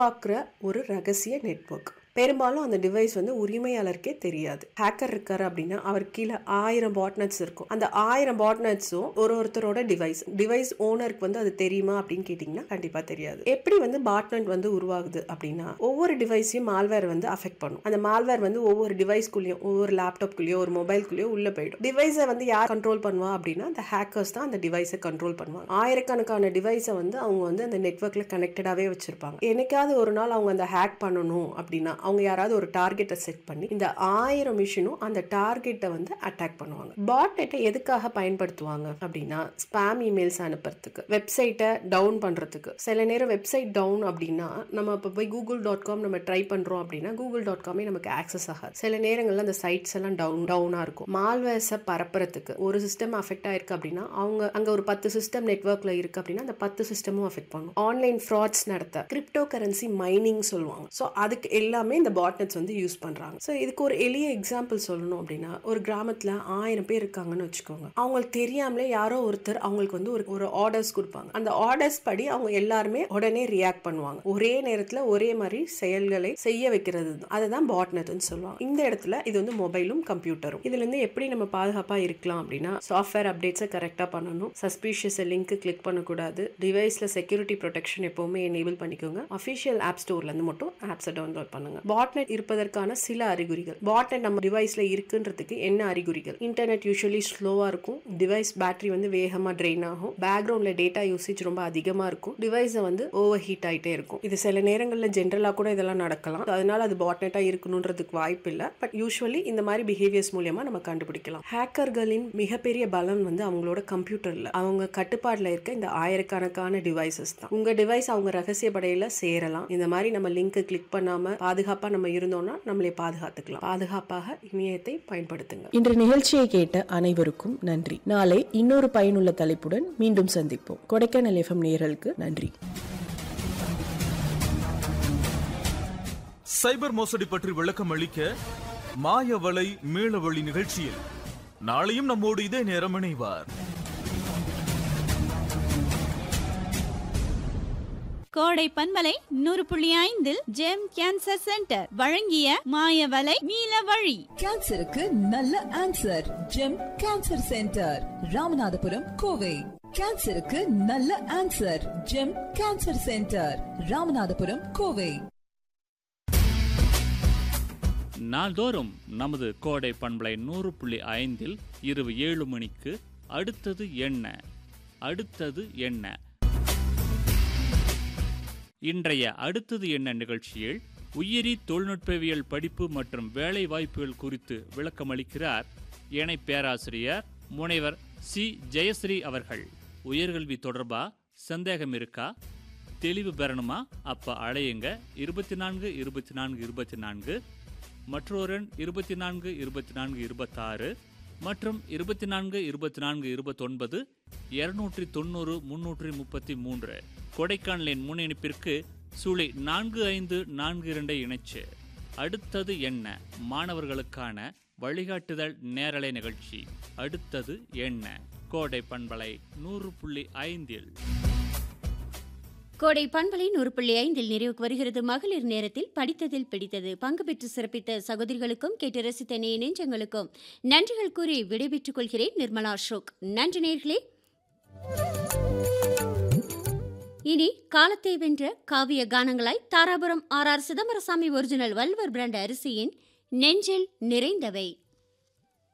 பார்க்குற ஒரு ரகசிய நெட்வொர்க் பெரும்பாலும் அந்த டிவைஸ் வந்து உரிமையாளருக்கே தெரியாது ஹேக்கர் இருக்காரு அப்படின்னா அவர் கீழே ஆயிரம் பாட்நெட்ஸ் இருக்கும் அந்த ஆயிரம் பாட்நெட்ஸும் ஒரு ஒருத்தரோட டிவைஸ் டிவைஸ் ஓனருக்கு வந்து அது தெரியுமா அப்படின்னு கேட்டிங்கன்னா கண்டிப்பாக தெரியாது எப்படி வந்து பாட்நெட் வந்து உருவாகுது அப்படின்னா ஒவ்வொரு டிவைஸையும் மால்வேர் வந்து அஃபெக்ட் பண்ணும் அந்த மால்வேர் வந்து ஒவ்வொரு டிவைஸ்குள்ளேயும் ஒவ்வொரு லேப்டாப்குள்ளேயோ ஒரு மொபைல்குள்ளேயோ உள்ள போயிடும் டிவைஸை வந்து யார் கண்ட்ரோல் பண்ணுவா அப்படின்னா அந்த ஹேக்கர்ஸ் தான் அந்த டிவைஸை கண்ட்ரோல் பண்ணுவாங்க ஆயிரக்கணக்கான டிவைஸை வந்து அவங்க வந்து அந்த நெட்ஒர்க்கில் கனெக்டடாகவே வச்சிருப்பாங்க என்னைக்காவது ஒரு நாள் அவங்க அந்த ஹேக் பண்ணணும் அப்படின்னா அவங்க யாராவது ஒரு டார்கெட்டை செட் பண்ணி இந்த ஆயிரம் மிஷினும் அந்த டார்கெட்டை வந்து அட்டாக் பண்ணுவாங்க பாட் நெட்டை எதுக்காக பயன்படுத்துவாங்க அப்படின்னா ஸ்பாம் இமெயில்ஸ் அனுப்புறதுக்கு வெப்சைட்டை டவுன் பண்ணுறதுக்கு சில நேரம் வெப்சைட் டவுன் அப்படின்னா நம்ம இப்போ போய் கூகுள் டாட் காம் நம்ம ட்ரை பண்ணுறோம் அப்படின்னா கூகுள் டாட் காமே நமக்கு ஆக்சஸ் ஆகாது சில நேரங்களில் அந்த சைட்ஸ் எல்லாம் டவுன் டவுனாக இருக்கும் மால்வேர்ஸை பரப்புறதுக்கு ஒரு சிஸ்டம் அஃபெக்ட் ஆயிருக்கு அப்படின்னா அவங்க அங்கே ஒரு பத்து சிஸ்டம் நெட்ஒர்க்கில் இருக்கு அப்படின்னா அந்த பத்து சிஸ்டமும் அஃபெக்ட் பண்ணும் ஆன்லைன் ஃப்ராட்ஸ் நடத்த கிரிப்டோ கரன்சி மைனிங் சொல்லுவாங்க ஸோ அதுக்கு எல்லாமே இந்த பாட்நெட்ஸ் வந்து யூஸ் பண்ணுறாங்க ஸோ இதுக்கு ஒரு எளிய எக்ஸாம்பிள் சொல்லணும் அப்படின்னா ஒரு கிராமத்தில் ஆயிரம் பேர் இருக்காங்கன்னு வச்சுக்கோங்க அவங்களுக்கு தெரியாமலே யாரோ ஒருத்தர் அவங்களுக்கு வந்து ஒரு ஒரு ஆர்டர்ஸ் கொடுப்பாங்க அந்த ஆர்டர்ஸ் படி அவங்க எல்லாருமே உடனே ரியாக்ட் பண்ணுவாங்க ஒரே நேரத்தில் ஒரே மாதிரி செயல்களை செய்ய வைக்கிறது தான் அதை தான் பாட்நெட்னு சொல்லுவாங்க இந்த இடத்துல இது வந்து மொபைலும் கம்ப்யூட்டரும் இதுல இருந்து எப்படி நம்ம பாதுகாப்பாக இருக்கலாம் அப்படின்னா சாஃப்ட்வேர் அப்டேட்ஸை கரெக்டாக பண்ணணும் சஸ்பீஷியஸ் லிங்க் கிளிக் பண்ணக்கூடாது டிவைஸில் செக்யூரிட்டி ப்ரொடெக்ஷன் எப்போவுமே எனேபிள் பண்ணிக்கோங்க அஃபிஷியல் ஆப் ஸ்டோர்லேருந்து மட்டும் ஆப்ஸை டவுன்லோட் பண்ணுங்க பாட்நெட் இருப்பதற்கான சில அறிகுறிகள் பாட்நெட் நம்ம டிவைஸில் இருக்குன்றதுக்கு என்ன அறிகுறிகள் இன்டர்நெட் யூஸ்வலி ஸ்லோவாக இருக்கும் டிவைஸ் பேட்டரி வந்து வேகமாக ட்ரெயின் ஆகும் பேக்ரவுண்டில் டேட்டா யூசேஜ் ரொம்ப அதிகமாக இருக்கும் டிவைஸை வந்து ஓவர் ஹீட் ஆகிட்டே இருக்கும் இது சில நேரங்களில் ஜென்ரலாக கூட இதெல்லாம் நடக்கலாம் அதனால அது பாட்நெட்டாக இருக்கணுன்றதுக்கு வாய்ப்பு இல்லை பட் யூஸ்வலி இந்த மாதிரி பிஹேவியர்ஸ் மூலியமாக நம்ம கண்டுபிடிக்கலாம் ஹேக்கர்களின் மிகப்பெரிய பலம் வந்து அவங்களோட கம்ப்யூட்டரில் அவங்க கட்டுப்பாட்டில் இருக்க இந்த ஆயிரக்கணக்கான டிவைசஸ் தான் உங்கள் டிவைஸ் அவங்க ரகசிய படையில் சேரலாம் இந்த மாதிரி நம்ம லிங்க் கிளிக் பண்ணாமல் பாதுகாப்பாக நம்ம இருந்தோம்னா நம்மளே பாதுகாத்துக்கலாம் பாதுகாப்பாக இணையத்தை பயன்படுத்துங்க இன்று நிகழ்ச்சியை கேட்ட அனைவருக்கும் நன்றி நாளை இன்னொரு பயனுள்ள தலைப்புடன் மீண்டும் சந்திப்போம் கொடைக்கானல் எஃப்எம் நேயர்களுக்கு நன்றி சைபர் மோசடி பற்றி விளக்கம் அளிக்க மாயவலை மீளவழி நிகழ்ச்சியில் நாளையும் நம்மோடு இதே நேரம் இணைவார் கோடை பண்பலை நூறு புள்ளி ஐந்தில் ஜெம் கேன்சர் சென்டர் வழங்கிய மாயவலை நீல வழி கேன்சருக்கு நல்ல answer Gem cancer centre Ramanathapuram Kovai கேன்சருக்கு நல்ல answer Gem cancer centre Ramanathapuram Kovai நாள்தோறும் நமது கோடை பண்பலை நூறு புள்ளி ஐந்தில் இரவு ஏழு மணிக்கு அடுத்தது என்ன அடுத்தது என்ன இன்றைய அடுத்தது என்ன நிகழ்ச்சியில் உயிரி தொழில்நுட்பவியல் படிப்பு மற்றும் வேலை வாய்ப்புகள் குறித்து விளக்கமளிக்கிறார் இணை பேராசிரியர் முனைவர் சி ஜெயஸ்ரீ அவர்கள் உயர்கல்வி தொடர்பா சந்தேகம் இருக்கா தெளிவு பெறணுமா அப்ப அழையுங்க இருபத்தி நான்கு இருபத்தி நான்கு இருபத்தி நான்கு மற்றொரு இருபத்தி நான்கு இருபத்தி நான்கு இருபத்தாறு மற்றும் இருபத்தி நான்கு இருபத்தி நான்கு இருபத்தொன்பது இருநூற்றி தொண்ணூறு முன்னூற்றி முப்பத்தி மூன்று கொடைக்கானலின் முன் இணைப்பிற்கு சுழி நான்கு ஐந்து நான்கு இரண்டை இணைச்சு அடுத்தது என்ன மாணவர்களுக்கான வழிகாட்டுதல் நேரலை நிகழ்ச்சி அடுத்தது என்ன கோடை பண்பலை நூறு புள்ளி ஐந்தில் கோடை பண்பலை நூறு புள்ளி ஐந்தில் நிறைவுக்கு வருகிறது மகளிர் நேரத்தில் படித்ததில் பிடித்தது பங்கு பெற்று சிறப்பித்த சகோதரிகளுக்கும் கேட்டு ரசித்த நே நெஞ்சங்களுக்கும் நன்றிகள் கூறி விடைபெற்றுக் கொள்கிறேன் நிர்மலா அசோக் நன்றி நேர்களே இனி காலத்தை வென்ற காவிய கானங்களாய் Dharapuram R R Chidambarasamy original வல்வர் பிராண்ட் அரிசியின் நெஞ்சில் நிறைந்தவை